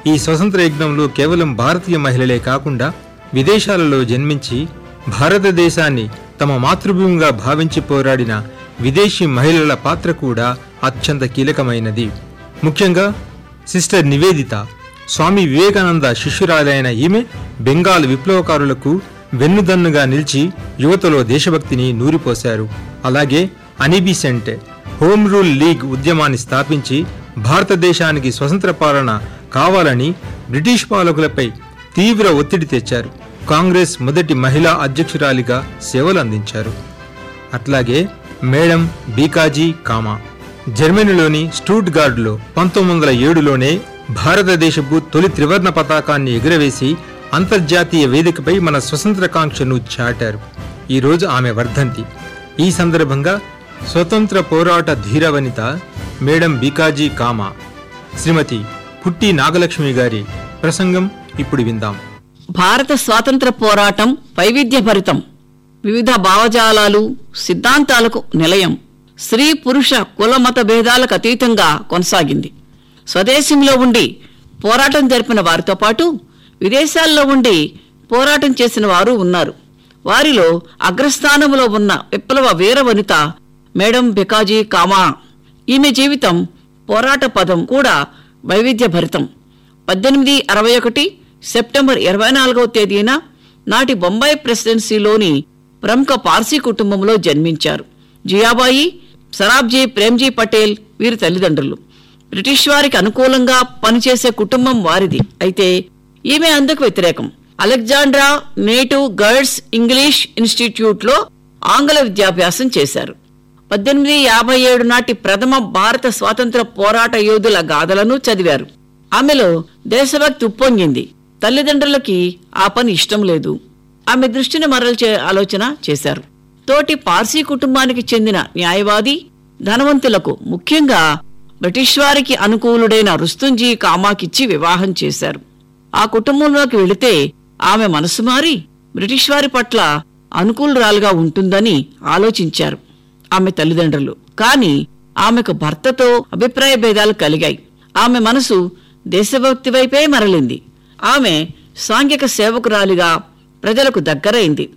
ఈ స్వతంత్ర యజ్ఞంలో కేవలం భారతీయ మహిళలే కాకుండా విదేశాలలో జన్మించి భారతదేశాన్ని తమ మాతృభూమిగా భావించి పోరాడిన విదేశీ మహిళల పాత్ర కూడా అత్యంత కీలకమైనది ముఖ్యంగా సిస్టర్ నివేదిత స్వామి వివేకానంద శిష్యురాలైన ఈమె బెంగాల్ విప్లవకారులకు వెన్నుదన్నుగా నిలిచి యువతలో దేశభక్తిని నూరిపోశారు అలాగే అనిబిసెంట్ హోమ్ రూల్ లీగ్ ఉద్యమాన్ని స్థాపించి భారతదేశానికి స్వతంత్ర పాలన కావాలని బ్రిటిష్ పాలకులపై తీవ్ర ఒత్తిడి తెచ్చారు కాంగ్రెస్ మొదటి మహిళా అధ్యక్షురాలిగా సేవలు అందించారు అట్లాగే మేడం బీకాజీ కామా జర్మనీలోని స్టూట్గార్డ్లో పంతొమ్మిది వందల ఏడులోనే భారతదేశపు తొలి త్రివర్ణ పతాకాన్ని ఎగురవేసి అంతర్జాతీయ వేదికపై మన స్వతంత్ర కాంక్షను చాటారు ఈ రోజు ఆమె వర్ధంతి ఈ సందర్భంగా స్వతంత్ర పోరాట ధీరవనిత మేడం బీకాజీ కామా శ్రీమతి పుట్టి నాగలక్ష్మి గారి ప్రసంగం ఇప్పుడు విందాం భారత స్వాతంత్ర పోరాటం వైవిధ్యభరితం వివిధ భావజాలాలు సిద్ధాంతాలకు నిలయం స్త్రీ పురుష కుల మత భేదాలకు అతీతంగా కొనసాగింది స్వదేశంలో ఉండి పోరాటం జరిపిన వారితో పాటు విదేశాల్లో ఉండి పోరాటం చేసిన వారు ఉన్నారు వారిలో అగ్రస్థానంలో ఉన్న విప్లవ వీర వనిత మేడం బికాజీ కామా ఈమె జీవితం పోరాట పదం కూడా వైవిధ్యభరితం పద్దెనిమిది అరవై ఒకటి సెప్టెంబర్ ఇరవై నాలుగవ తేదీన నాటి బొంబాయి ప్రెసిడెన్సీలోని ప్రముఖ పార్సీ కుటుంబంలో జన్మించారు జియాబాయి సరాబ్జీ ప్రేమ్జీ పటేల్ వీరి తల్లిదండ్రులు బ్రిటిష్ వారికి అనుకూలంగా పనిచేసే కుటుంబం వారిది అయితే ఈమె అందుకు వ్యతిరేకం అలెగ్జాండ్రా నేటివ్ గర్ల్స్ ఇంగ్లీష్ ఇన్స్టిట్యూట్లో ఆంగ్ల విద్యాభ్యాసం చేశారు పద్దెనిమిది యాభై ఏడు నాటి ప్రథమ భారత స్వాతంత్ర పోరాట యోధుల గాథలను చదివారు ఆమెలో దేశభక్తి ఉప్పొంగింది తల్లిదండ్రులకి ఆ పని ఇష్టం లేదు ఆమె దృష్టిని మరల్చే ఆలోచన చేశారు తోటి పార్సీ కుటుంబానికి చెందిన న్యాయవాది ధనవంతులకు ముఖ్యంగా బ్రిటిష్ వారికి అనుకూలుడైన రుస్తుంజీ కామాకిచ్చి వివాహం చేశారు ఆ కుటుంబంలోకి వెళితే ఆమె మనసు మారి బ్రిటిష్ వారి పట్ల అనుకూలురాలుగా ఉంటుందని ఆలోచించారు ఆమె తల్లిదండ్రులు కాని ఆమెకు భర్తతో అభిప్రాయ భేదాలు కలిగాయి ఆమె మనసు దేశభక్తి వైపే మరలింది ఆమె సాంఘిక సేవకురాలిగా ప్రజలకు దగ్గరైంది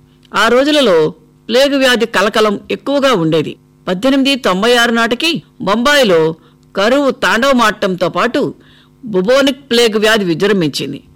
ఆ రోజులలో ప్లేగు వ్యాధి కలకలం ఎక్కువగా ఉండేది పద్దెనిమిది తొంభై ఆరు నాటికి బొంబాయిలో కరువు తాండవమాటంతో పాటు బుబోనిక్ ప్లేగ్ వ్యాధి విజృంభించింది